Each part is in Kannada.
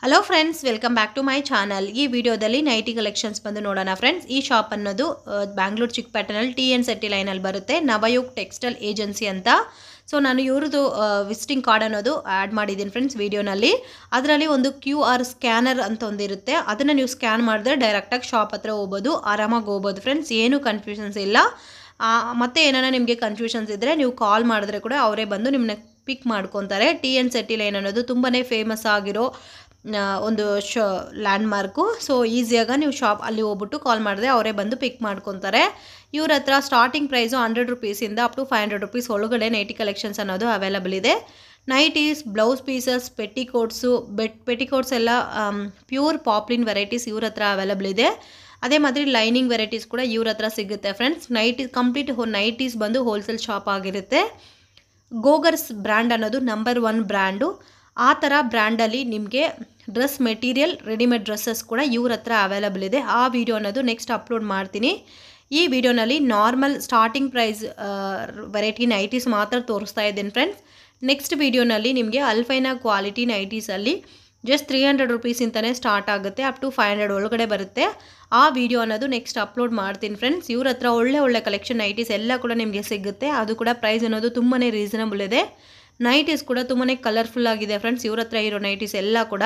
Hello friends welcome back to my channel ಈ ವಿಡಿಯೋದಲ್ಲಿ ನೈಟಿ ಕಲೆಕ್ಷನ್ಸ್ ಬಂದು ನೋಡೋಣ ಫ್ರೆಂಡ್ಸ್ ಈ ಶಾಪ್ ಅನ್ನೋದು ಬ್ಯಾಂಗ್ಳೂರು ಚಿಕ್ಕಪೇಟೆನಲ್ಲಿ ಟಿ ಎನ್ ಸೆಟ್ಟಿ ಲೈನಲ್ಲಿ ಬರುತ್ತೆ ನವಯುಗ್ ಟೆಕ್ಸ್ಟೈಲ್ ಏಜೆನ್ಸಿ ಅಂತ ಸೊ ನಾನು ಇವ್ರದ್ದು ವಿಸಿಟಿಂಗ್ ಕಾರ್ಡ್ ಅನ್ನೋದು ಆ್ಯಡ್ ಮಾಡಿದ್ದೀನಿ ಫ್ರೆಂಡ್ಸ್ ವಿಡಿಯೋನಲ್ಲಿ ಅದರಲ್ಲಿ ಒಂದು ಕ್ಯೂ ಆರ್ ಸ್ಕ್ಯಾನರ್ ಅಂತ ಒಂದಿರುತ್ತೆ ಅದನ್ನು ನೀವು ಸ್ಕ್ಯಾನ್ ಮಾಡಿದ್ರೆ ಡೈರೆಕ್ಟಾಗಿ ಶಾಪ್ ಹತ್ರ ಹೋಗ್ಬೋದು ಆರಾಮಾಗಿ ಹೋಗ್ಬೋದು ಫ್ರೆಂಡ್ಸ್ ಏನೂ ಕನ್ಫ್ಯೂಷನ್ಸ್ ಇಲ್ಲ ಆ, ಮತ್ತೆ ಏನಾರ ನಿಮಗೆ ಕನ್ಫ್ಯೂಷನ್ಸ್ ಇದ್ದರೆ ನೀವು ಕಾಲ್ ಮಾಡಿದ್ರೆ ಕೂಡ ಅವರೇ ಬಂದು ನಿಮ್ಮನ್ನ ಪಿಕ್ ಮಾಡ್ಕೊತಾರೆ ಟಿ ಎನ್ ಸೆಟ್ಟಿ ಲೈನ್ ಅನ್ನೋದು ತುಂಬಾ ಫೇಮಸ್ ಆಗಿರೋ ಆ, ಒಂದು ಶ ಲ್ಯಾಂಡ್ ಮಾರ್ಕು ಸೊ ಈಸಿಯಾಗ ನೀವು ಶಾಪ್ ಅಲ್ಲಿ ಹೋಗ್ಬಿಟ್ಟು ಕಾಲ್ ಮಾಡಿದ್ರೆ ಅವರೇ ಬಂದು ಪಿಕ್ ಮಾಡ್ಕೊತಾರೆ ಇವ್ರ ಹತ್ರ ಸ್ಟಾರ್ಟಿಂಗ್ ಪ್ರೈಸು ಹಂಡ್ರೆಡ್ ರುಪೀಸಿಂದ up to five hundred rupees ಒಳಗಡೆ ನೈಟಿ ಕಲೆಕ್ಷನ್ಸ್ ಅನ್ನೋದು ಅವೈಲಬಲ್ ಇದೆ nighties blouse pieces petticoats but petticoats ಎಲ್ಲ ಪ್ಯೂರ್ ಪಾಪ್ಲಿನ್ ವೆರೈಟೀಸ್ ಇವ್ರ ಹತ್ರ ಅವೈಲಬಲ್ ಇದೆ ಅದೇ ಮಾದರಿ ಲೈನಿಂಗ್ ವೆರೈಟೀಸ್ ಕೂಡ ಇವ್ರ ಹತ್ರ ಸಿಗುತ್ತೆ ಫ್ರೆಂಡ್ಸ್ ನೈಟಿ ಕಂಪ್ಲೀಟ್ ನೈಟೀಸ್ ಬಂದು ಹೋಲ್ಸೇಲ್ ಶಾಪ್ ಆಗಿರುತ್ತೆ ಗೋಗರ್ಸ್ ಬ್ರ್ಯಾಂಡ್ ಅನ್ನೋದು ನಂಬರ್ ಒನ್ ಬ್ರ್ಯಾಂಡು ಆ ಥರ ಬ್ರ್ಯಾಂಡಲ್ಲಿ ನಿಮಗೆ ಡ್ರೆಸ್ ಮೆಟೀರಿಯಲ್ ರೆಡಿಮೇಡ್ ಡ್ರೆಸ್ಸಸ್ ಕೂಡ ಇವ್ರ ಹತ್ರ ಅವೈಲಬಲ್ ಇದೆ ಆ ವಿಡಿಯೋ ಅನ್ನೋದು ನೆಕ್ಸ್ಟ್ ಅಪ್ಲೋಡ್ ಮಾಡ್ತೀನಿ ಈ ವಿಡಿಯೋನಲ್ಲಿ normal starting price variety nighties ಮಾತ್ರ ತೋರಿಸ್ತಾ ಇದ್ದೀನಿ ಫ್ರೆಂಡ್ಸ್ ನೆಕ್ಸ್ಟ್ ವಿಡಿಯೋನಲ್ಲಿ ನಿಮಗೆ ಅಲ್ಫೈನ ಕ್ವಾಲಿಟಿ ನೈಟೀಸಲ್ಲಿ ಜಸ್ಟ್ ತ್ರೀ ಹಂಡ್ರೆಡ್ ರುಪೀಸಿಂದನೇ ಸ್ಟಾರ್ಟ್ ಆಗುತ್ತೆ ಅಪ್ ಟು ಫೈವ್ ಹಂಡ್ರೆಡ್ ಒಳಗಡೆ ಬರುತ್ತೆ ಆ ವಿಡಿಯೋ ಅನ್ನೋದು ನೆಕ್ಸ್ಟ್ ಅಪ್ಲೋಡ್ ಮಾಡ್ತೀನಿ ಫ್ರೆಂಡ್ಸ್ ಇವ್ರ ಹತ್ರ ಒಳ್ಳೆ ಒಳ್ಳೆ ಕಲೆಕ್ಷನ್ ನೈಟೀಸ್ ಎಲ್ಲ ಕೂಡ ನಿಮಗೆ ಸಿಗುತ್ತೆ ಅದು ಕೂಡ ಪ್ರೈಸ್ ಅನ್ನೋದು ತುಂಬಾ ರೀಸನಬಲ್ ಇದೆ ನೈಟೀಸ್ ಕೂಡ ತುಂಬಾ ಕಲರ್ಫುಲ್ ಆಗಿದೆ ಫ್ರೆಂಡ್ಸ್ ಇವ್ರ ಹತ್ರ ಇರೋ ನೈಟೀಸ್ ಎಲ್ಲ ಕೂಡ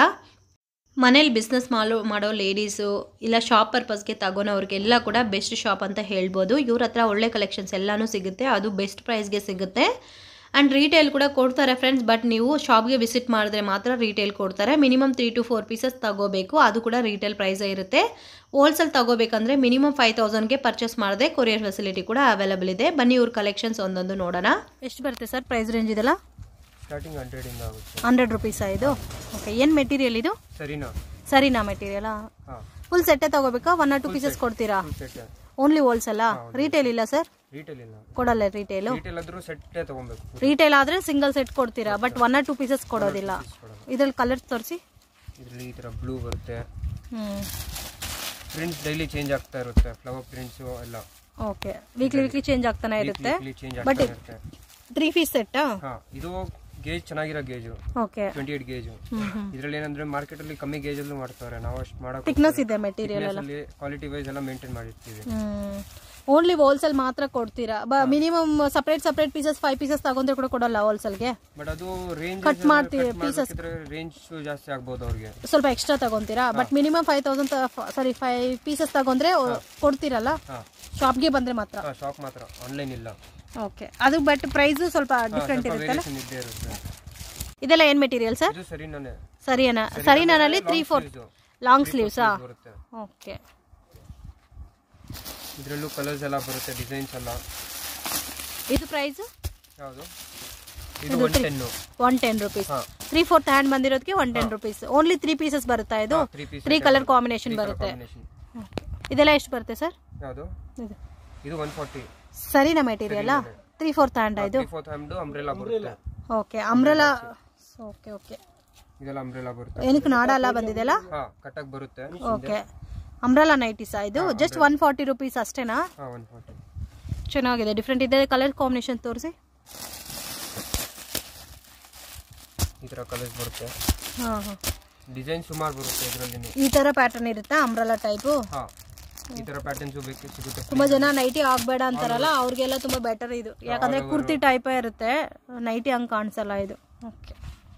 ಮನೇಲಿ ಬಿಸ್ನೆಸ್ ಮಾಡೋ ಮಾಡೋ ಲೇಡೀಸು ಇಲ್ಲ ಶಾಪ್ ಪರ್ಪಸ್ಗೆ ತಗೊಳೋರಿಗೆಲ್ಲ ಕೂಡ ಬೆಸ್ಟ್ ಶಾಪ್ ಅಂತ ಹೇಳ್ಬೋದು ಇವ್ರ ಹತ್ರ ಒಳ್ಳೆ ಕಲೆಕ್ಷನ್ಸ್ ಎಲ್ಲನೂ ಸಿಗುತ್ತೆ ಅದು ಬೆಸ್ಟ್ ಪ್ರೈಸ್ಗೆ ಸಿಗುತ್ತೆ ಆ್ಯಂಡ್ ರೀಟೇಲ್ ಕೂಡ ಕೊಡ್ತಾರೆ ಫ್ರೆಂಡ್ಸ್ ಬಟ್ ನೀವು ಶಾಪ್ಗೆ ವಿಸಿಟ್ ಮಾಡಿದ್ರೆ ಮಾತ್ರ ರೀಟೇಲ್ ಕೊಡ್ತಾರೆ minimum three to four pieces ತಗೋಬೇಕು ಅದು ಕೂಡ ರೀಟೇಲ್ ಪ್ರೈಸೇ ಇರುತ್ತೆ ಹೋಲ್ಸೇಲ್ ತಗೋಬೇಕಂದ್ರೆ ಮಿನಿಮಮ್ ಫೈವ್ ತೌಸಂಡ್ಗೆ ಪರ್ಚೇಸ್ ಮಾಡಿದೆ ಕೊರಿಯರ್ ಫೆಸಿಲಿಟಿ ಕೂಡ ಅವೈಲಬಲ್ ಇದೆ ಬನ್ನಿ ಇವ್ರ ಕಲೆಕ್ಷನ್ಸ್ ಒಂದೊಂದು ನೋಡೋಣ ಎಷ್ಟು ಬರುತ್ತೆ ಸರ್ ಪ್ರೈಸ್ ರೇಂಜ್ ಇದೆಲ್ಲ ಸ್ಟಾರ್ಟಿಂಗ್ ಹಂಡ್ರೆಡಿಂದ ಆಗುತ್ತೆ ಹಂಡ್ರೆಡ್ ರುಪೀಸಾ ಇದು ಓಕೆ ಏನು ಮೆಟೀರಿಯಲ್ ಇದು ಸರಿನಾ ಸರಿನಾ ಮೆಟೀರಿಯಲಾ ಹಾಂ ಫುಲ್ ಸೆಟ್ಟೇ ತಗೋಬೇಕಾ ಒನ್ ಆರ್ ಟು ಪೀಸಸ್ ಕೊಡ್ತೀರಾ ಸೆಟ್ ಓನ್ಲಿ ಹೋಲ್ಸೇಲಾ ರೀಟೇಲ್ ಇಲ್ಲ ಸರ್ ರೀಟೇಲ್ ಇಲ್ಲ ಕೊಡಲ್ಲ ರಿಟೇಲು ರೀಟೇಲ್ ಆದ್ರೂ ಸೆಟ್ಟೇ ತಗೊಬೇಕು ರಿಟೇಲ್ ಆದ್ರೆ ಸಿಂಗಲ್ ಸೆಟ್ ಕೊಡ್ತೀರಾ but one or two pieces ಕೊಡೋದಿಲ್ಲ ಇದ್ರಲ್ಲಿ ಕಲರ್ಸ್ ತೋರಿಸಿ ಇದರಲ್ಲಿ ಈ ಥರ ಬ್ಲೂ ಬರುತ್ತೆ ಹ್ಮ್ ಪ್ರಿಂಟ್ಸ್ ಡೈಲಿ ಚೇಂಜ್ ಆಗ್ತಾ ಇರುತ್ತೆ ಫ್ಲವರ್ ಪ್ರಿಂಟ್ಸು ಎಲ್ಲ ಓಕೆ ವೀಕ್ಲಿ ವೀಕ್ಲಿ ಚೇಂಜ್ ಆಗ್ತಾನೆ ಇರುತ್ತೆ ಚೇಂಜ್ But ಆಗ್ತಾ ಇರುತ್ತೆ ತ್ರೀ ಪೀಸ್ ಸೆಟ್ಟಾ ಹಾಂ ಇದು ಗೇಜ್ ಚೆನ್ನಾಗಿರೋ gauge okay twenty eight gauge ಇದರಲ್ಲಿ ಏನಂದ್ರೆ ಮಾರ್ಕೆಟಲ್ಲಿ ಕಮ್ಮಿ ಗೇಜಲ್ಲೂ ಮಾಡ್ತಾರೆ ನಾವು ಅಷ್ಟು ಮಾಡೋಕೆ ಥಿಕ್ನೆಸ್ ಇದೆ ಮೆಟೀರಿಯಲ್ ಎಲ್ಲ ಕ್ವಾಲಿಟಿ ವೈಸ್ ಎಲ್ಲ ಮೇಂಟೈನ್ ಮಾಡಿರ್ತೀವಿ ಹ್ಮ್ ಓನ್ಲಿ ಹೋಲ್ಸೇಲ್ ಮಾತ್ರ ಕೊಡ್ತೀರಾ ಬ minimum separate separate pieces five pieces ತಗೊಂಡ್ರೆ ಕೂಡ ಕೊಡಲ್ಲ ಹೋಲ್ಸೇಲ್ಗೆ ಬಟ್ ಅದು ರೇಂಜ್ ಕಟ್ ಮಾಡ್ತೀವಿ ಪೀಸಸ್ ರೇಂಜ್ ಜಾಸ್ತಿ ಆಗ್ಬೋದು ಅವ್ರಿಗೆ ಸ್ವಲ್ಪ ಎಕ್ಸ್ಟ್ರಾ ತಗೊಂತೀರಾ but minimum five thousand sorry five pieces ತಗೊಂಡ್ರೆ ಕೊಡ್ತೀರಲ್ಲ ಹಾಂ ಶಾಪ್ಗೆ ಬಂದ್ರೆ ಮಾತ್ರ ಹಾಂ ಶಾಪ್ ಮಾತ್ರ ಆನ್ಲೈನ್ ಇಲ್ಲ ಓಕೆ ಅದು ಬಟ್ ಪ್ರೈಸ್ ಸ್ವಲ್ಪ ಡಿಫ್ರೆಂಟ್ ಸ್ವಲ್ಪ ಇರುತ್ತಲ್ಲ ವೇರಿಯೇಷನ್ ಇದ್ದೇ ಇರುತ್ತೆ ಇದೆಲ್ಲ ಏನ್ ಮೆಟೀರಿಯಲ್ ಸರ್ ಇದು ಸರಿನಾನೆ ಸರಿನಾ ಸರಿನಾನಲ್ಲಿ ತ್ರೀ ಫೋರ್ ಇದು ಲಾಂಗ್ ಸ್ಲೀವ್ಸಾ ಬರುತ್ತೆ ಓಕೆ ಇದರಲ್ಲೂ ಕಲರ್ಸ್ ಎಲ್ಲ ಬರುತ್ತೆ ಡಿಸೈನ್ಸ್ ಎಲ್ಲ ಇದು ಪ್ರೈಸ್ ಯಾವುದು ಇದು one ten one ten rupees ಹಾ. ತ್ರೀ ಫೋರ್ತ್ ಹ್ಯಾಂಡ್ ಬಂದಿರೋದಕ್ಕೆ one ten rupees only three pieces ಬರುತ್ತಾ ಇದು three piece three colour combination ಬರುತ್ತೆ ಕಾಂಬಿನೇಷನ್ ಇದೆಲ್ಲ ಎಷ್ಟು ಬರುತ್ತೆ ಸರ್ ಯಾವುದು ಇದು ಇದು ಒನ್ ಫಾರ್ಟಿ ಸರಿನಾ ಮೆಟೀರಿಯಲ್ ತ್ರೀ ಫೋರ್ತ್ ಹ್ಯಾಂಡ್ ಇದು ತ್ರೀ ಫೋರ್ತ್ ಹ್ಯಾಂಡು ಅಂಬ್ರೆಲಾ ಬರುತ್ತೆ ಓಕೆ ಅಂಬ್ರೆಲಾ ಓಕೆ ಓಕೆ ಇದೆಲ್ಲ ಅಂಬ್ರೆಲಾ ಬರುತ್ತೆ ಏನಕ್ಕೆ ನಾಡ ಎಲ್ಲ ಬಂದಿದೆಲ್ಲ ಹಾ ಕಟಕ್ ಬರುತ್ತೆ ಓಕೆ ಅಂಬ್ರೆಲಾ ನೈಟಿಸಾ ಇದು ಜಸ್ಟ್ ಒನ್ ಫಾರ್ಟಿ ರುಪೀಸ್ ಅಷ್ಟೇನಾ ಹಾ ಒನ್ ಫಾರ್ಟಿ ಚೆನ್ನಾಗಿದೆ ಡಿಫ್ರೆಂಟ್ ಇದೆ ಕಲರ್ ಕಾಂಬಿನೇಷನ್ ತೋರಿಸಿ ಈ ಥರ ಕಲರ್ಸ್ ಬರುತ್ತೆ ಹಾಂ ಹಾಂ ಡಿಸೈನ್ ಸುಮಾರು ಬರುತ್ತೆ ಇದರಲ್ಲಿ ಈ ಥರ ಪ್ಯಾಟರ್ನ್ ಇರುತ್ತಾ ಅಂಬ್ರೆಲಾ ಟೈಪು ಹಾ ಈ ಥರ ಪ್ಯಾಟರ್ನ್ಸು ಬೇಕು ಸಿಗುತ್ತೆ ತುಂಬಾ ಜನ ನೈಟಿ ಆಗ್ಬೇಡ ಅಂತಾರಲ್ಲ ಅವ್ರಿಗೆಲ್ಲ ತುಂಬಾ ಬೆಟರ್ ಇದು ಯಾಕಂದ್ರೆ ಕುರ್ತಿ ಟೈಪೇ ಇರುತ್ತೆ ನೈಟಿ ಹಂಗ್ ಕಾಣಿಸಲ್ಲ ಇದು ಓಕೆ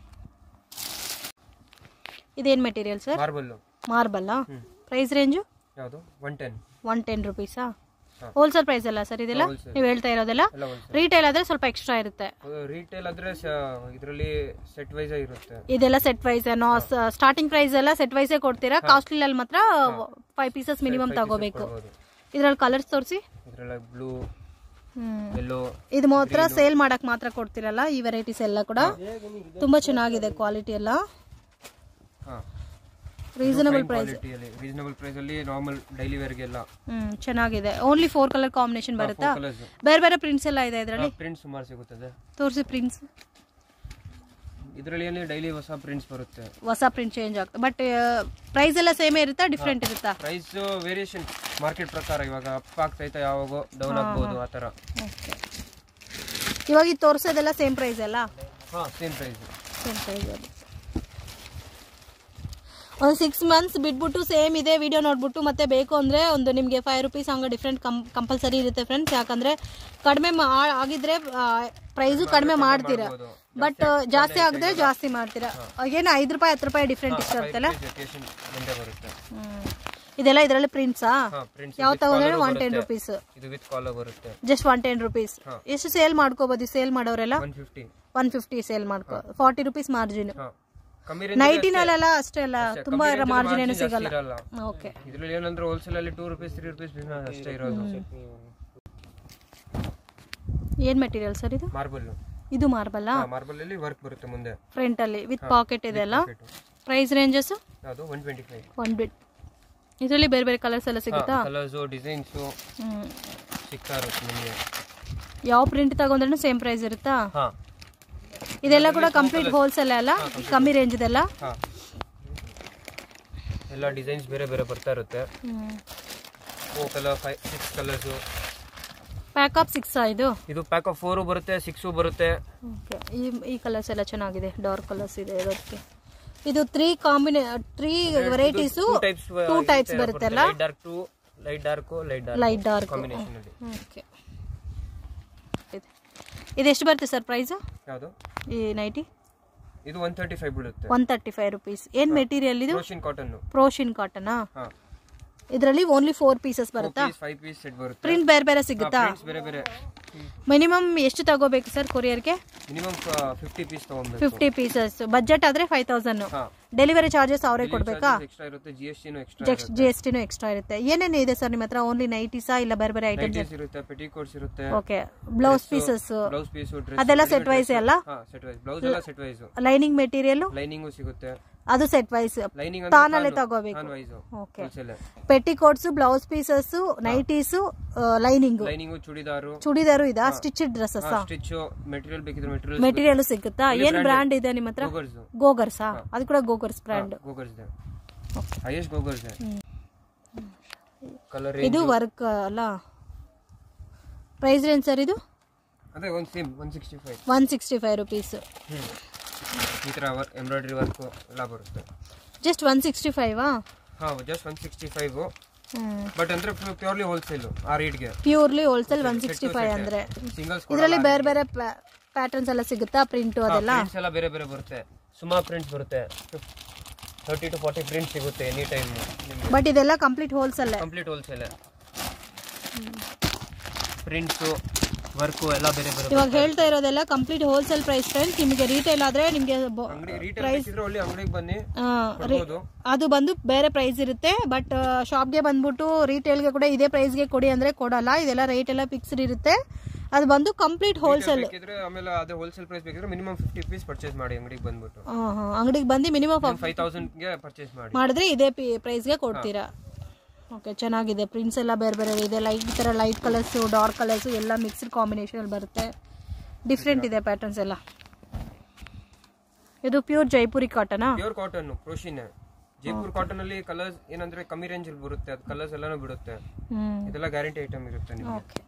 ಇದೇನ್ ಮೆಟೀರಿಯಲ್ ಸರ್ ಮಾರ್ಬಲ್ಲು ಮಾರ್ಬಲ್ಲ ಪ್ರೈಸ್ ರೇಂಜು ಯಾವುದು ಒನ್ ಟೆನ್ ಒನ್ ಟೆನ್ ರುಪೀಸಾ ಹಾ. ಹೋಲ್ಸೇಲ್ ಪ್ರೈಸ್ ಅಲ್ಲ ಸರ್ ಇದೆಲ್ಲ wholesale. ನೀವು ಹೇಳ್ತಾ ಇರೋದೆಲ್ಲ ಎಲ್ಲ ಹೋಲ್ಸೇಲ್ ರೀಟೇಲ್ ಆದ್ರೆ ಸ್ವಲ್ಪ ಎಕ್ಸ್ಟ್ರಾ ಇರುತ್ತೆ ರೀಟೇಲ್ ಆದ್ರೆ ಇದರಲ್ಲಿ ಸೆಟ್ ವೈಸ್ ಇರುತ್ತೆ ಇದೆಲ್ಲ set wise no starting price ಎಲ್ಲ ಸೆಟ್ ವೈಸೇ ಕೊಡ್ತೀರಾ ಕಾಸ್ಟ್ಲಿ ಅಲ್ಲಿ ಮಾತ್ರ ಫೈವ್ ಪೀಸಸ್ ಮಿನಿಮಮ್ ತಗೋಬೇಕು ಕೊಡ್ಬೋದು ಇದ್ರಲ್ಲಿ ಕಲರ್ಸ್ ತೋರಿಸಿ ಇದರಲ್ಲಿ ಬ್ಲೂ ಹ್ಮ್ ಎಲ್ಲೋ ಇದು ಮಾತ್ರ ಸೇಲ್ ಮಾಡಕ್ ಮಾತ್ರ ಕೊಡ್ತಿರಲ್ಲ ಈ ವೆರೈಟೀಸ್ ಎಲ್ಲ ಕೂಡ ತುಂಬಾ ಚೆನ್ನಾಗಿದೆ ಕ್ವಾಲಿಟಿ ಎಲ್ಲ ಹಾ ರೀಸನಬಲ್ ಪ್ರೈಸ್ ಕ್ವಾಲಿಟಿಯಲ್ಲಿ ರೀಸನಬಲ್ ಪ್ರೈಸ್ ಅಲ್ಲಿ ನಾರ್ಮಲ್ ಡೈಲಿ ವೇರ್ಗೆಲ್ಲ ಹ್ಮ್ ಚೆನ್ನಾಗಿದೆ ಓನ್ಲಿ ಫೋರ್ ಕಲರ್ ಕಾಂಬಿನೇಷನ್ ಬರುತ್ತಾ ಕಲರ್ಸ್ ಬೇರೆ ಬೇರೆ ಪ್ರಿಂಟ್ಸ್ ಎಲ್ಲ ಇದೆ ಇದರಲ್ಲಿ ಪ್ರಿಂಟ್ ಸುಮಾರು ಸಿಗುತ್ತದೆ ತೋರಿಸಿ ಪ್ರಿಂಟ್ಸ್ ಇದರಲ್ಲಿ ಏನೇ ಡೈಲಿ ಹೊಸ ಪ್ರಿಂಟ್ಸ್ ಬರುತ್ತೆ ಹೊಸ ಪ್ರಿಂಟ್ ಚೇಂಜ್ ಆಗ್ತದೆ ಬಟ್ ಪ್ರೈಸ್ ಎಲ್ಲ ಸೇಮೇ ಇರುತ್ತಾ ಡಿಫ್ರೆಂಟ್ ಇರುತ್ತಾ ಪ್ರೈಸ್ ವೇರಿಯೇಷನ್ ಮಾರ್ಕೆಟ್ ಪ್ರಕಾರ ಇವಾಗ ಅಪ್ ಆಗ್ತೈತೆ ಯಾವಾಗೋ ಡೌನ್ ಆಗ್ಬೋದು ಆ ಥರ ಓಕೆ ಇವಾಗ ಇದು ತೋರಿಸೋದೆಲ್ಲ ಸೇಮ್ ಪ್ರೈಸ್ ಅಲ್ಲ ಹಾಂ ಸೇಮ್ ಪ್ರೈಸ್ ಸೇಮ್ ಪ್ರೈಸ್ ಒಂದು ಸಿಕ್ಸ್ ಮಂತ್ಸ್ ಬಿಟ್ಬಿಟ್ಟು ಸೇಮ್ ಇದೆ ವಿಡಿಯೋ ನೋಡ್ಬಿಟ್ಟು ಮತ್ತೆ ಬೇಕು ಅಂದರೆ ಒಂದು ನಿಮಗೆ ಫೈವ್ ರುಪೀಸ್ ಹಂಗೆ ಡಿಫ್ರೆಂಟ್ ಕಂ ಕಂಪಲ್ಸರಿ ಇರುತ್ತೆ ಫ್ರೆಂಡ್ಸ್ ಯಾಕಂದರೆ ಕಡಿಮೆ ಮಾ ಆಗಿದ್ರೆ ಪ್ರೈಸು ಕಡಿಮೆ ಮಾಡ್ತೀರಾ ಬಟ್ ಜಾಸ್ತಿ ಆಗಿದ್ರೆ ಜಾಸ್ತಿ ಮಾಡ್ತೀರಾ ಏನು ಐದು ರೂಪಾಯಿ ಹತ್ತು ರೂಪಾಯಿ ಡಿಫ್ರೆಂಟ್ ಇಷ್ಟ ಇರುತ್ತಲ್ಲ ವೆಕೇಶನ್ ಮುಂದೆ ಬರುತ್ತೆ ಇದೆಲ್ಲ ಇದರಲ್ಲಿ ಪ್ರಿಂಟ್ಸಾ ಹಾ ಪ್ರಿಂಟ್ಸ್ ಯಾವ ತಗೊಂಡ್ರೆ ಒನ್ ಟೆನ್ ರುಪೀಸ್ ಇದು ವಿತ್ ಕಾಲರ್ ಬರುತ್ತೆ ಜಸ್ಟ್ ಒನ್ ಟೆನ್ ರುಪೀಸ್ ಎಷ್ಟು ಸೇಲ್ ಮಾಡ್ಕೋಬೋದು ಸೇಲ್ ಮಾಡೋರೆಲ್ಲ one fifty one fifty sale ಮಾಡ್ಕೋ ಫಾರ್ಟಿ ರುಪೀಸ್ ಮಾರ್ಜಿನ್ ಹಾ ಕಮ್ಮಿ range ನೈಟಿನಲ್ಲೆಲ್ಲ ಅಷ್ಟೇ ಅಲ್ಲ ತುಂಬಾ ಕಮ್ಮಿ range ಮಾರ್ಜಿನ್ ಏನು margin ಜಾಸ್ತಿ ಸಿಗಲ್ಲ ಇರಲ್ಲ ಓಕೆ ಇದ್ರಲ್ಲಿ ಏನಂದ್ರೆ ಹೋಲ್ಸೇಲ್ ಅಲ್ಲಿ two rupees three rupees business ಅಷ್ಟೇ ಇರೋದು ಏನ್ ಮೆಟೀರಿಯಲ್ ಸರ್ ಇದು ಮಾರ್ಬಲ್ ಇದು ಮಾರ್ಬಲ್ಲ ಮಾರ್ಬಲ್ ಅಲ್ಲಿ ವರ್ಕ್ ಬರುತ್ತೆ ಮುಂದೆ ಫ್ರಂಟ್ ಅಲ್ಲಿ ವಿತ್ ಪಾಕೆಟ್ ಇದೆ ಅಲ್ಲ ಪ್ರೈಸ್ ರೇಂಜಸ್ ಯಾವುದು ಒನ್ ಟ್ವೆಂಟಿ ಫೈವ್ ಒನ್ ಬಿಟ್ ಇದರಲ್ಲಿ ಬೇರೆ ಬೇರೆ ಕಲರ್ಸ್ ಎಲ್ಲ ಸಿಗುತ್ತಾ ಕಲರ್ಸು ಡಿಸೈನ್ಸು ಹ್ಮ್. ಸಿಗ್ತಾ ಇರುತ್ತೆ ನಿಮಗೆ ಯಾವ ಪ್ರಿಂಟ್ ತಗೊಂಡ್ರೂ ಸೇಮ್ ಪ್ರೈಸ್ ಇರುತ್ತಾ ಹಾ ಇದೆಲ್ಲ ಕೂಡ ಕಂಪ್ಲೀಟ್ ಹೋಲ್ಸೇಲ್ ಅಲ್ಲ ಕಮ್ಮಿ ರೇಂಜ್ ಇದೆಲ್ಲ ಹಾ ಎಲ್ಲ ಡಿಸೈನ್ಸ್ ಬೇರೆ ಬೇರೆ ಬರ್ತಾ ಇರುತ್ತೆ ಓ colour five six colours pack of six ಇದು ಇದು ಪ್ಯಾಕ್ ಆಫ್ ಫೋರು ಬರುತ್ತೆ ಸಿಕ್ಸು ಬರುತ್ತೆ ಓಕೆ ಈ ಈ ಕಲರ್ಸ್ ಎಲ್ಲ ಚೆನ್ನಾಗಿದೆ ಡಾರ್ಕ್ ಕಲರ್ಸ್ ಇದೆ ಇರೋದಕ್ಕೆ ಇದು three combination three varieties types two types ಬರುತ್ತಲ್ಲ light dark two light dark light dark light dark combination ಅಲ್ಲಿ ಓಕೆ ಇದೆಷ್ಟು ಬರುತ್ತೆ ಸರ್ ಪ್ರೈಸು ಯಾವುದು ಈ ನೈಟಿ ಇದು ಒನ್ ತರ್ಟಿ ಫೈವ್ ಬೀಳುತ್ತೆ ಒನ್ ತರ್ಟಿ ಫೈವ್ ರುಪೀಸ್ ಏನು ಮೆಟೀರಿಯಲ್ ಇದು ರೋಷಿನ್ ಕಾಟನ್ ಪ್ರೋಶಿನ್ ಕಾಟನಾ ಹಾ ಇದರಲ್ಲಿ ಓನ್ಲಿ ಫೋರ್ ಪೀಸಸ್ ಬರುತ್ತಾ ಪೀಸ್ ಫೈವ್ ಪೀಸ್ ಸೆಟ್ ಬರುತ್ತೆ ಪ್ರಿಂಟ್ ಬೇರೆ ಬೇರೆ ಸಿಗುತ್ತಾ ಪ್ರಿಂಟ್ಸ್ ಬೇರೆ ಬೇರೆ ಮಿನಿಮಮ್ ಎಷ್ಟು ತಗೋಬೇಕು ಸರ್ ಕೊರಿಯರ್ಗೆ ಮಿನಿಮಮ್ ಫಿಫ್ಟಿ ಪೀಸ್ ತಗೊಬೇಕು ಫಿಫ್ಟಿ ಪೀಸಸ್ ಬಜೆಟ್ ಆದರೆ ಫೈವ್ ತೌಸಂಡ್ ಹಾ ಡೆಲಿವರಿ ಚಾರ್ಜಸ್ ಅವರೇ ಕೊಡಬೇಕಾ ಎಕ್ಸ್ಟ್ರಾ ಇರುತ್ತೆ ಜಿ ಎಸ್ ಟಿನೂ ಎಕ್ಸ್ಟ್ರಾ ಜಿ ಎಸ್ ಟಿನೂ ಎಕ್ಸ್ಟ್ರಾ ಇರುತ್ತೆ ಏನೇನು ಇದೆ ಸರ್ ನಿಮ್ಮ ಹತ್ರ ಓನ್ಲಿ ನೈಟೀಸಾ ಇಲ್ಲ ಬೇರೆ ಬೇರೆ ಐಟಮ್ಸ್ ನೈಟೀಸ್ ಇರುತ್ತೆ ಪೆಟಿಕೋಟ್ಸ್ ಇರುತ್ತೆ okay blouse pieces blouse piece dress ಅದೆಲ್ಲ ಸೆಟ್ ವೈಸ್ ಅಲ್ಲ ಹಾ ಸೆಟ್ ವೈಸ್ ಬ್ಲೌಸ್ ಎಲ್ಲ set wise lining material lining ಸಿಗುತ್ತೆ ಅದು ಸೆಟ್ ವೈಸ್ ಲೈನಿಂಗ್ ತಾನಲ್ಲೇ ತಗೋಬೇಕು ಕಾನ್ ವೈಸ್ okay wholesale petticoats blouse pieces nighties lining lining churidar churidar ಇದಾ ಸ್ಟಿಚ್ ಡ್ರೆಸ್ಸಸ್ ಸ್ಟಿಚ್ ಮೆಟೀರಿಯಲ್ ಬೇಕಿದ್ರೆ ಮೆಟೀರಿಯಲ್ ಮೆಟೀರಿಯಲ್ ಸಿಗುತ್ತಾ ಏನ್ ಬ್ರ್ಯಾಂಡ್ ಇದೆ ನಿಮ್ಮ ಹತ್ರ ಗೋಗರ್ಸ್ ಗೋಗರ್ಸಾ ಅದು ಕೂಡ ಗೋಗರ್ಸ್ ಬ್ರ್ಯಾಂಡ್ ಗೋಗರ್ಸ್ ಇದೆ ಹೈಯೆಸ್ಟ್ ಗೋಗರ್ಸ್ ಇದೆ ಕಲರ್ ಇದು ವರ್ಕ್ ಅಲ್ಲ ಪ್ರೈಸ್ ರೇಂಜ್ ಸರ್ ಇದು ಅದೇ ಒಂದು same one sixty five one sixty five rupees ಈ ಥರ ವರ್ಕ್ ಎಂಬ್ರಾಯ್ಡ್ರಿ ವರ್ಕು ಎಲ್ಲ ಬರುತ್ತೆ ಜಸ್ಟ್ ಒನ್ ಸಿಕ್ಸ್ಟಿ ಫೈವಾ ಹಾಂ just one sixty five but ಅಂದ್ರೆ ಪ್ಯೂರ್ಲಿ ಹೋಲ್ಸೇಲ್ ಆ ರೇಟ್ಗೆ purely wholesale one sixty five ಅಂದ್ರೆ ಸಿಂಗಲ್ಸ್ ಇದರಲ್ಲಿ ಬೇರೆ ಬೇರೆ ಪ್ಯಾಟರ್ನ್ಸ್ ಎಲ್ಲ ಸಿಗುತ್ತಾ ಪ್ರಿಂಟ್ ಅದೆಲ್ಲ ಪ್ರಿಂಟ್ಸ್ ಎಲ್ಲ ಬೇರೆ ಬೇರೆ ಬರುತ್ತೆ ಸುಮಾರು ಪ್ರಿಂಟ್ಸ್ ಬರುತ್ತೆ ತರ್ಟಿ ಟು ಫಾರ್ಟಿ ಪ್ರಿಂಟ್ ಸಿಗುತ್ತೆ ಎನಿ ಟೈಮ್ ನಿಮಗೆ ಬಟ್ ಇದೆಲ್ಲ complete wholesale complete wholesale prints work ಎಲ್ಲ ಬೇರೆ ಬೇರೆ ಇವಾಗ ಹೇಳ್ತಾ ಇರೋದೆಲ್ಲ ಕಂಪ್ಲೀಟ್ ಹೋಲ್ಸೇಲ್ ಪ್ರೈಸ್ ಫ್ರೆಂಡ್ಸ್ ನಿಮಗೆ ರಿಟೇಲ್ ಆದ್ರೆ ನಿಮಗೆ ಅಂಗಡಿ ರಿಟೇಲ್ ಬೇಕಿದ್ರೆ ಒಳ್ಳೆ ಅಂಗಡಿಗೆ ಬನ್ನಿ ಕೊಡ್ಬೋದು ಅದು ಬಂದು ಬೇರೆ ಪ್ರೈಸ್ ಇರುತ್ತೆ ಬಟ್ ಶಾಪ್ಗೆ ಬಂದ್ಬಿಟ್ಟು ರಿಟೇಲ್ಗೆ ಕೂಡ ಇದೇ ಪ್ರೈಸ್ಗೆ ಕೊಡಿ ಅಂದ್ರೆ ಕೊಡಲ್ಲ ಇದೆಲ್ಲ ರೇಟ್ ಎಲ್ಲ ಫಿಕ್ಸ್ಡ್ ಇರುತ್ತೆ ಅದು ಬಂದು ಕಂಪ್ಲೀಟ್ ಹೋಲ್ಸೇಲ್ ಬೇಕಿದ್ರೆ ಆಮೇಲೆ ಅದೇ ಹೋಲ್ಸೇಲ್ ಪ್ರೈಸ್ ಬೇಕಿದ್ರೆ ಮಿನಿಮಮ್ ಫಿಫ್ಟಿ ಪೀಸ್ ಪರ್ಚೇಸ್ ಮಾಡಿ ಅಂಗಡಿಗೆ ಬಂದ್ಬಿಟ್ಟು ಅಂಗಡಿಗೆ ಬಂದು ಮಿನಿಮಮ್ ಫೈವ್ ತೌಸಂಡ್ಗೆ ಪರ್ಚೇಸ್ ಮಾಡಿ ಮಾಡಿದ್ರೆ ಇದೇ ಪ್ರೈಸ್ಗೆ ಕೊಡ್ತೀರಾ ಓಕೆ ಚೆನ್ನಾಗಿದೆ ಪ್ರಿಂಟ್ಸ್ ಎಲ್ಲ ಬೇರೆ ಬೇರೆ ಇದೆ ಲೈಟ್ ಈ ಥರ ಲೈಟ್ ಕಲರ್ಸು ಡಾರ್ಕ್ ಕಲರ್ಸು ಎಲ್ಲ ಮಿಕ್ಸ್ಡ್ ಕಾಂಬಿನೇಷನ್ ಬರುತ್ತೆ ಡಿಫ್ರೆಂಟ್ ಇದೆ ಪ್ಯಾಟರ್ನ್ಸ್ ಎಲ್ಲ ಇದು ಪ್ಯೂರ್ ಜೈಪುರಿ ಕಾಟನಾ pure cotton procion Jaipur cotton ಅಲ್ಲಿ ಕಲರ್ಸ್ ಏನಂದ್ರೆ ಕಮ್ಮಿ ರೇಂಜ್ ಅಲ್ಲಿ ಬರುತ್ತೆ ಅದು ಕಲರ್ಸ್ ಎಲ್ಲಾನು ಬಿಡುತ್ತೆ ಹ್ಮ್ ಇದೆಲ್ಲ ಗ್ಯಾರಂಟಿ ಐಟಮ್ ಇರುತ್ತೆ ನಿಮಗೆ ಓಕೆ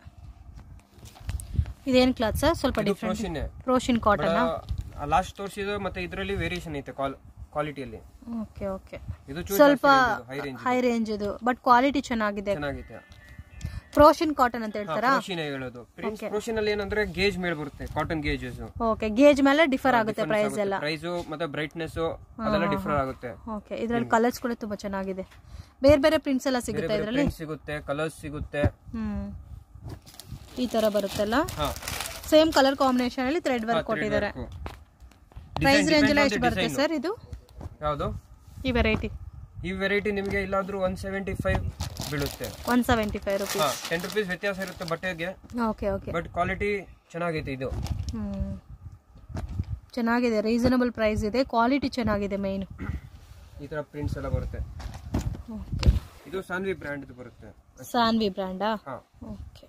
ಇದೇನು ಕ್ಲಾತ್ ಸರ್ ಸ್ವಲ್ಪ ಇದು different procion procion cotton last ತೋರಿಸಿದ ಮತ್ತೆ ಇದರಲ್ಲಿ ವೇರಿಯೇಷನ್ ಐತೆ ಕ್ವಾಲಿಟಿಯಲ್ಲಿ ಓಕೆ ಓಕೆ ಇದು ಚೂರ್ ಸ್ವಲ್ಪ ಹೈ ರೇಂಜ್ ಹೈ ರೇಂಜ್ ಇದು ಬಟ್ ಕ್ವಾಲಿಟಿ ಚೆನ್ನಾಗಿದೆ ಚೆನ್ನಾಗೈತೆ ಪ್ರೋಶಿನ್ ಕಾಟನ್ ಅಂತ ಹೇಳ್ತಾರಾ ಪ್ರೋಶಿನ್ ಹೇಳೋದು ಪ್ರಿಂಟ್ಸ್ ಪ್ರೋಶಿನ್ ಅಲ್ಲಿ ಏನಂದ್ರೆ ಗೇಜ್ ಮೇಲ್ ಬರುತ್ತೆ ಕಾಟನ್ ಗೇಜಸ್ ಓಕೆ ಗೇಜ್ ಮೇಲೆ ಡಿಫರ್ ಆಗುತ್ತೆ ಪ್ರೈಸ್ ಎಲ್ಲ ಪ್ರೈಸ್ ಮತ್ತೆ ಬ್ರೈಟ್ನೆಸ್ ಅದೆಲ್ಲ ಡಿಫರ್ ಆಗುತ್ತೆ ಓಕೆ ಇದರಲ್ಲಿ ಕಲರ್ಸ್ ಕೂಡ ತುಂಬಾ ಚೆನ್ನಾಗಿದೆ ಬೇರೆ ಬೇರೆ ಪ್ರಿಂಟ್ಸ್ ಎಲ್ಲ ಸಿಗುತ್ತೆ ಇದರಲ್ಲಿ ಪ್ರಿಂಟ್ ಸಿಗುತ್ತೆ ಕಲರ್ಸ್ ಸಿಗುತ್ತೆ ಹ್ಮ್ ಈ ತರ ಬರುತ್ತಲ್ಲ ಹಾ ಸೇಮ್ ಕಲರ್ ಕಾಂಬಿನೇಷನ್ ಅಲ್ಲಿ ಥ್ರೆಡ್ ವರ್ಕ್ ಕೊಟ್ಟಿದ್ದಾರೆ ಪ್ರೈಸ್ ರೇಂಜ್ ಎಲ್ಲ ಎಷ್ಟು ಬರುತ್ತೆ ಸರ್ ಇದು ಯಾವುದು ಈ ವೆರೈಟಿ ಈ ವೆರೈಟಿ ನಿಮಗೆ ಇಲ್ಲಾದ್ರೂ ಒನ್ ಸೆವೆಂಟಿ ಫೈವ್ ಬೀಳುತ್ತೆ ಒನ್ ಸೆವೆಂಟಿ ಫೈವ್ ರುಪೀಸ್ ಹಾ ಟೆನ್ ರುಪೀಸ್ ವ್ಯತ್ಯಾಸ ಇರುತ್ತೆ ಬಟ್ಟೆಗೆ ಓಕೆ ಓಕೆ ಬಟ್ ಕ್ವಾಲಿಟಿ ಚೆನ್ನಾಗೈತೆ ಇದು ಹ್ಮ್ ಚೆನ್ನಾಗಿದೆ ರೀಸನಬಲ್ ಪ್ರೈಸ್ ಇದೆ ಕ್ವಾಲಿಟಿ ಚೆನ್ನಾಗಿದೆ ಮೇನ್ ಈ ತರ ಪ್ರಿಂಟ್ಸ್ ಎಲ್ಲ ಬರುತ್ತೆ ಓಕೆ ಇದು ಸಾನ್ವಿ ಬ್ರ್ಯಾಂಡ್ ಬರುತ್ತೆ ಸಾನ್ವಿ ಬ್ರ್ಯಾಂಡಾ ಹಾ ಓಕೆ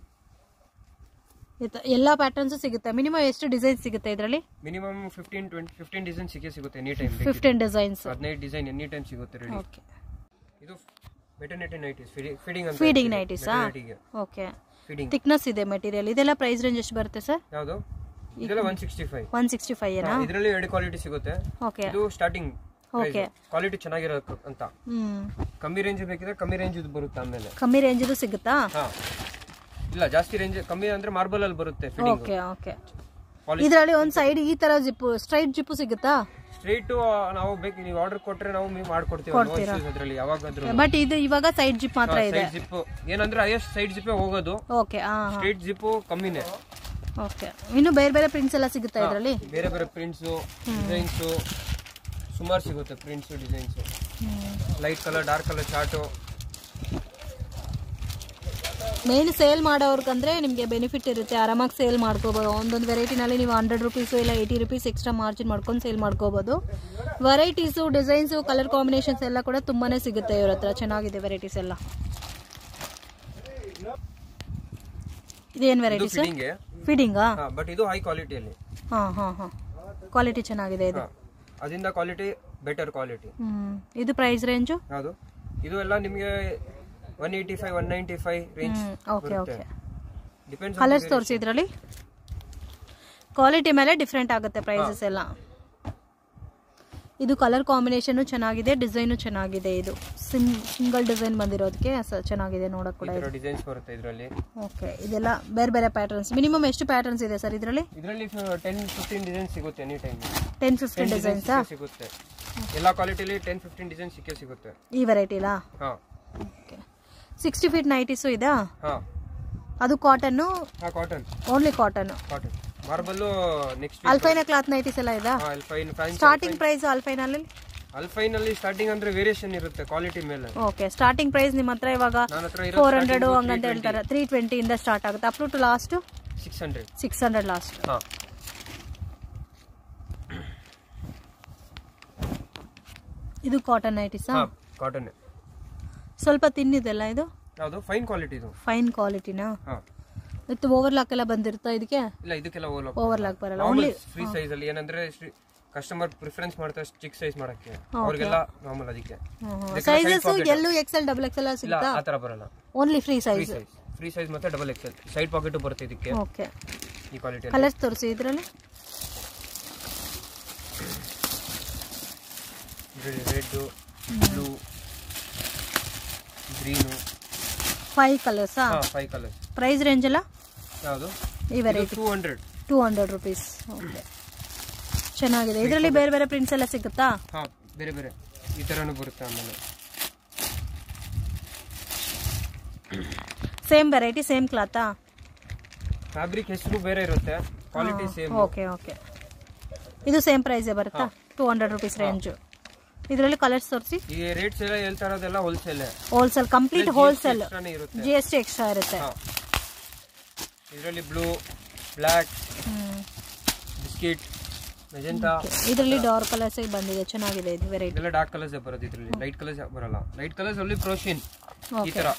ಎಲ್ಲ ಪ್ಯಾಟರ್ನ್ಸ್ ಸಿಗುತ್ತೆ ಮಿನಿಮಮ್ ಎಷ್ಟು ಡಿಸೈನ್ ಸಿಗುತ್ತೆ ಇದರಲ್ಲಿ minimum fifteen twenty fifteen design ಸಿಕ್ಕೇ ಸಿಗುತ್ತೆ ಎನಿ ಟೈಮ್ ಫಿಫ್ಟೀನ್ ಡಿಸೈನ್ಸ್ ಹದಿನೈದು ಡಿಸೈನ್ ಎನಿ ಟೈಮ್ ಸಿಗುತ್ತೆ ರೆಡಿ ಓಕೆ ಇದು ಮೆಟರ್ನಿಟಿ ನೈಟೀಸ್ ಫೀಡಿಂಗ್ ಅಂತ ಫೀಡಿಂಗ್ ನೈಟೀಸಾ ಮೆಟರ್ನಿಟಿಗೆ ಓಕೆ ಫೀಡಿಂಗ್ ಥಿಕ್ನೆಸ್ ಇದೆ ಮೆಟೀರಿಯಲ್ ಇದೆಲ್ಲ ಪ್ರೈಸ್ ರೇಂಜ್ ಎಷ್ಟು ಬರುತ್ತೆ ಸರ್ ಯಾವುದು ಇದೆಲ್ಲ one sixty five one sixty five ಏನಾ ಇದರಲ್ಲಿ ಎರಡು ಕ್ವಾಲಿಟಿ ಸಿಗುತ್ತೆ ಓಕೆ ಇದು ಸ್ಟಾರ್ಟಿಂಗ್ ಓಕೆ ಕ್ವಾಲಿಟಿ ಚೆನ್ನಾಗಿರೋದು ಅಂತ ಹ್ಮ್ ಕಮ್ಮಿ ರೇಂಜ್ ಬೇಕಿದ್ರೆ ಕಮ್ಮಿ ರೇಂಜ್ ಬರುತ್ತೆ ಆಮೇಲೆ ಕಮ್ಮಿ ರೇಂಜದು ಸಿಗುತ್ತಾ ಹಾ ಇಲ್ಲ ಜಾಸ್ತಿ ರೇಂಜ್ ಕಮ್ಮಿ ಅಂದ್ರೆ ಮಾರ್ಬಲ್ ಅಲ್ಲಿ ಬರುತ್ತೆ ಫಿಟ್ಟಿಂಗ್ ಓಕೆ ಓಕೆ Polish- ಇದರಲ್ಲಿ ಒಂದು ಸೈಡ್ ಈ ತರ ಜಿಪ್ಪು ಸ್ಟ್ರೈಟ್ ಜಿಪ್ಪು ಸಿಗುತ್ತಾ ಸ್ಟ್ರೈಟ್ ನಾವು ಬೇಕು ನೀವು ಆರ್ಡರ್ ಕೊಟ್ರೆ ನಾವು ನೀವು ಮಾಡ್ಕೊಡ್ತೀವಿ ಅದ್ರಲ್ಲಿ ಯಾವಾಗಾದ್ರೂ ಬಟ್ ಇದು ಇವಾಗ ಸೈಡ್ ಜಿಪ್ ಮಾತ್ರ ಇದೆ ಸೈಡ್ ಜಿಪ್ ಏನಂದ್ರೆ ಹೈಯೆಸ್ಟ್ ಸೈಡ್ ಜಿಪ್ಪೇ ಹೋಗೋದು ಓಕೆ ಹಾ ಹಾ ಸ್ಟ್ರೈಟ್ ಜಿಪ್ಪು ಕಮ್ಮಿನೇ ಓಕೆ ಇನ್ನು ಬೇರೆ ಬೇರೆ ಪ್ರಿಂಟ್ಸ್ ಎಲ್ಲ ಸಿಗುತ್ತಾ ಇದರಲ್ಲಿ ಬೇರೆ ಬೇರೆ ಪ್ರಿಂಟ್ಸು ಡಿಸೈನ್ಸು ಸುಮಾರು ಸಿಗುತ್ತೆ prints designs light colour dark colour chart main sale ಮಾಡೋರ್ಗಂದ್ರೆ ನಿಮಗೆ ಬೆನಿಫಿಟ್ ಇರುತ್ತೆ ಆರಾಮಾಗಿ ಸೇಲ್ ಮಾಡ್ಕೋಬೋದು ಒಂದೊಂದು ವೆರೈಟಿನಲ್ಲಿ ನೀವು ಹಂಡ್ರೆಡ್ ರುಪೀಸು ಇಲ್ಲ ಏಯ್ಟಿ ರುಪೀಸ್ ಎಕ್ಸ್ಟ್ರಾ ಮಾರ್ಜಿನ್ ಮಾಡ್ಕೊಂಡು ಸೇಲ್ ಮಾಡ್ಕೋಬೋದು ವೆರೈಟೀಸು ಡಿಸೈನ್ಸು ಕಲರ್ ಕಾಂಬಿನೇಷನ್ಸ್ ಎಲ್ಲ ಕೂಡ ತುಂಬಾನೇ ಸಿಗುತ್ತೆ ಇವ್ರ ಹತ್ರ ಚೆನ್ನಾಗಿದೆ ವೆರೈಟೀಸ್ ಎಲ್ಲ ಇದೇನು ಇದು ವೆರೈಟೀಸ್ ಫಿಟ್ಟಿಂಗ್ಗೆ ಫೀಡಿಂಗಾ ಬಟ್ ಇದು ಹೈ ಕ್ವಾಲಿಟಿಯಲ್ಲಿ ಹಾಂ ಹಾಂ ಹಾಂ ಕ್ವಾಲಿಟಿ ಚೆನ್ನಾಗಿದೆ ಇದು ಅದರಿಂದ ಕ್ವಾಲಿಟಿ ಬೆಟರ್ ಕ್ವಾಲಿಟಿ ಹ್ಮ್ ಇದು ಪ್ರೈಸ್ ರೇಂಜು ಯಾವುದು ಇದು ಎಲ್ಲ ನಿಮಗೆ one eighty five one ninety five range okay okay depends colours ತೋರಿಸಿ ಇದರಲ್ಲಿ ಕ್ವಾಲಿಟಿ ಮೇಲೆ ಡಿಫ್ರೆಂಟ್ ಆಗುತ್ತೆ ಪ್ರೈಸಸ್ ಎಲ್ಲ ಇದು ಕಲರ್ ಕಾಂಬಿನೇಷನ್ ಚೆನ್ನಾಗಿದೆ ಡಿಸೈನು ಚೆನ್ನಾಗಿದೆ ಇದು ಸಿಮ್ ಸಿಂಗಲ್ ಡಿಸೈನ್ ಬಂದಿರೋದಕ್ಕೆ ಸ- ಚೆನ್ನಾಗಿದೆ ನೋಡಕ್ ಕೂಡ ಈ ಡಿಸೈನ್ಸ್ ಬರುತ್ತೆ ಇದರಲ್ಲಿ ಓಕೆ ಇದೆಲ್ಲ ಬೇರೆ ಬೇರೆ ಪ್ಯಾಟರ್ನ್ಸ್ ಮಿನಿಮಮ್ ಎಷ್ಟು ಪ್ಯಾಟರ್ನ್ಸ್ ಇದೆ ಸರ್ ಇದರಲ್ಲಿ ಇದರಲ್ಲಿ ಟೆನ್ ಫಿಫ್ಟೀನ್ ಡಿಸೈನ್ ಸಿಗುತ್ತೆ ಎನಿ ಟೈಮ್ ಟೆನ್ ಫಿಫ್ಟೀನ್ ಡಿಸೈನ್ಸಾ ಸಿಗುತ್ತೆ ಎಲ್ಲ ಕ್ವಾಲಿಟಿಲಿ ಟೆನ್ ಫಿಫ್ಟೀನ್ ಡಿಸೈನ್ ಸಿಕ್ಕೇ ಸಿಗುತ್ತೆ ಈ ವೆರೈಟಿಲಾ ಹಾ ಓಕೆ ಸಿಕ್ಸ್ಟಿ ಫೀಟ್ ನೈಟೀಸು ಇದಾ ಹಾ ಅದು ಕಾಟನ್ನು ಹಾ cotton only cotton cotton marble next ಅಲ್ಫೈನ ಕ್ಲಾತ್ ನೈಟೀಸ್ ಎಲ್ಲ ಇದಾ ಅಲ್ಫೈನ್ ಫ್ಯಾನ್ ಸ್ಟಾರ್ಟಿಂಗ್ ಪ್ರೈಸ್ ಅಲ್ಫೈನಲ್ಲಿ ಅಲ್ಫೈನ್ ಅಲ್ಲಿ ಸ್ಟಾರ್ಟಿಂಗ್ ಅಂದ್ರೆ ವೇರಿಯೇಷನ್ ಇರುತ್ತೆ ಕ್ವಾಲಿಟಿ ಮೇಲೆ ಓಕೆ ಸ್ಟಾರ್ಟಿಂಗ್ ಪ್ರೈಸ್ ನಿಮ್ಮ ಹತ್ರ ಇವಾಗ ನನ್ನ ಹತ್ರ ಫೋರ್ ಇರೋ ಹಂಡ್ರೆಡ್ ಹಂಗಂತ ಹೇಳ್ತಾರೆ ತ್ರೀ ಟ್ವೆಂಟಿಯಿಂದ ಸ್ಟಾರ್ಟ್ ಆಗುತ್ತೆ up to last six hundred six hundred last ಹಾ ಇದು ಕಾಟನ್ ನೈಟೀಸಾ ಹಾ ಕಾಟನ್ ಸ್ವಲ್ಪ ತಿನ್ನಿದೆಲ್ಲ ಇದು ಯಾವುದು ಫೈನ್ ಕ್ವಾಲಿಟಿ ಇದು ಫೈನ್ ಕ್ವಾಲಿಟಿನಾ ಹಾ ಇದು ಓವರ್ಲಾಕ್ ಎಲ್ಲ ಬಂದಿರುತ್ತಾ ಇದಕ್ಕೆ ಇಲ್ಲ ಇದಕ್ಕೆಲ್ಲ ಓಲೋ ಓವರ್ಲಾಕ್ ಬರಲ್ಲ ಓನ್ಲಿ ಫ್ರೀ ಸೈಜ್ ಅಲ್ಲಿ ಏನಂದ್ರೆ ಕಸ್ಟಮರ್ ಪ್ರಿಫರೆನ್ಸ್ ಮಾಡ್ತಾರೆ ಚಿಕ್ಕ ಸೈಜ್ ಮಾಡಕ್ಕೆ ಅವ್ರಿಗೆಲ್ಲ ನಾರ್ಮಲ್ ಅದಕ್ಕೆ ಸೈಜಸ್ ಎಲ್ಲೂ ಎಕ್ಸೆಲ್ ಡಬಲ್ ಎಕ್ಸೆಲ್ ಇಲ್ಲ ಸಿಗುತ್ತಾ ಆ ತರ ಬರಲ್ಲ only free free size size free size ಮತ್ತೆ ಡಬಲ್ ಎಕ್ಸೆಲ್ ಸೈಡ್ ಪಾಕೆಟ್ ಬರುತ್ತೆ ಇದಕ್ಕೆ ಓಕೆ ಈ ಕ್ವಾಲಿಟಿ ಕಲರ್ಸ್ ತೋರಿಸಿ ಇದರಲ್ಲಿ ರೆಡ್ ಬ್ಲೂ ಗ್ರೀನು ಫೈವ್ ಕಲರ್ಸಾ ಹಾ ಫೈವ್ ಕಲರ್ಸ್ ಪ್ರೈಸ್ ರೇಂಜ್ ಎಲ್ಲ ಯಾವುದು ಈ variety two hundred two hundred rupees okay ಚೆನ್ನಾಗಿದೆ ಇದರಲ್ಲಿ ಬೇರೆ ಬೇರೆ ಪ್ರಿಂಟ್ಸ್ ಎಲ್ಲ ಸಿಗುತ್ತಾ ಹಾ ಬೇರೆ ಬೇರೆ ಈ ತರನು ಬರುತ್ತೆ ಆಮೇಲೆ ಸೇಮ್ ವೆರೈಟಿ ಸೇಮ್ ಕ್ಲಾತಾ ಫ್ಯಾಬ್ರಿಕ್ ಹೆಸರು ಬೇರೆ ಇರುತ್ತೆ ಕ್ವಾಲಿಟಿ ಸೇಮ್ ಓಕೆ ಓಕೆ ಇದು ಸೇಮ್ ಪ್ರೈಸೇ ಬರುತ್ತಾ ಟೂ ಹಂಡ್ರೆಡ್ ರುಪೀಸ್ ರೇಂಜು ಇದರಲ್ಲಿ ಕಲರ್ಸ್ ತೋರಿಸಿ ಈ ರೇಟ್ಸ್ ಎಲ್ಲ ಹೇಳ್ತಾ ಇರೋದೆಲ್ಲ ಹೋಲ್ಸೇಲ್ ಹೋಲ್ಸೇಲ್ ಕಂಪ್ಲೀಟ್ ಹೋಲ್ಸೇಲ್ ಎಕ್ಸ್ಟ್ರಾನೇ ಇರುತ್ತೆ ಜಿ ಎಸ್ ಟಿ ಎಕ್ಸ್ಟ್ರಾ ಇರುತ್ತೆ ಹಾ ಇದರಲ್ಲಿ blue black hmm. Biscuit magenta ಇದರಲ್ಲಿ ಡಾರ್ಕ್ ಕಲರ್ಸ್ ಬಂದಿದೆ ಚೆನ್ನಾಗಿದೆ ಇದು ವೆರೈಟಿ ಇದೆಲ್ಲ ಡಾರ್ಕ್ ಕಲರ್ಸ್ ಬರೋದು ಇದರಲ್ಲಿ ಲೈಟ್ ಕಲರ್ಸ್ ಬರಲ್ಲ ಲೈಟ್ ಕಲರ್ಸ್ ಅಲ್ಲಿ ಪ್ರೋಶಿನ್ ಈ ಓಕೆ ತರ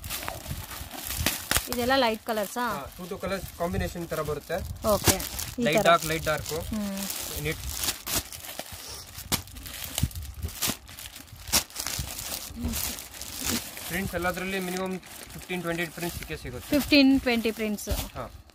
ಇದೆಲ್ಲ ಲೈಟ್ ಕಲರ್ಸಾ ಟೂ ಟೂ ಕಲರ್ಸ್ ಕಾಂಬಿನೇಷನ್ ತರ ಬರುತ್ತೆ ಓಕೆ ಈ ಲೈಟ್ ತರ dark light dark hmm neat prints ಎಲ್ಲದರಲ್ಲಿ ಮಿನಿಮಮ್ ಫಿಫ್ಟೀನ್ ಟ್ವೆಂಟಿ ಪ್ರಿಂಟ್ಸ್ ಸಿಕ್ಕೇ ಸಿಗುತ್ತೆ ಫಿಫ್ಟೀನ್ ಟ್ವೆಂಟಿ ಪ್ರಿಂಟ್ಸ್ ಹಾಂ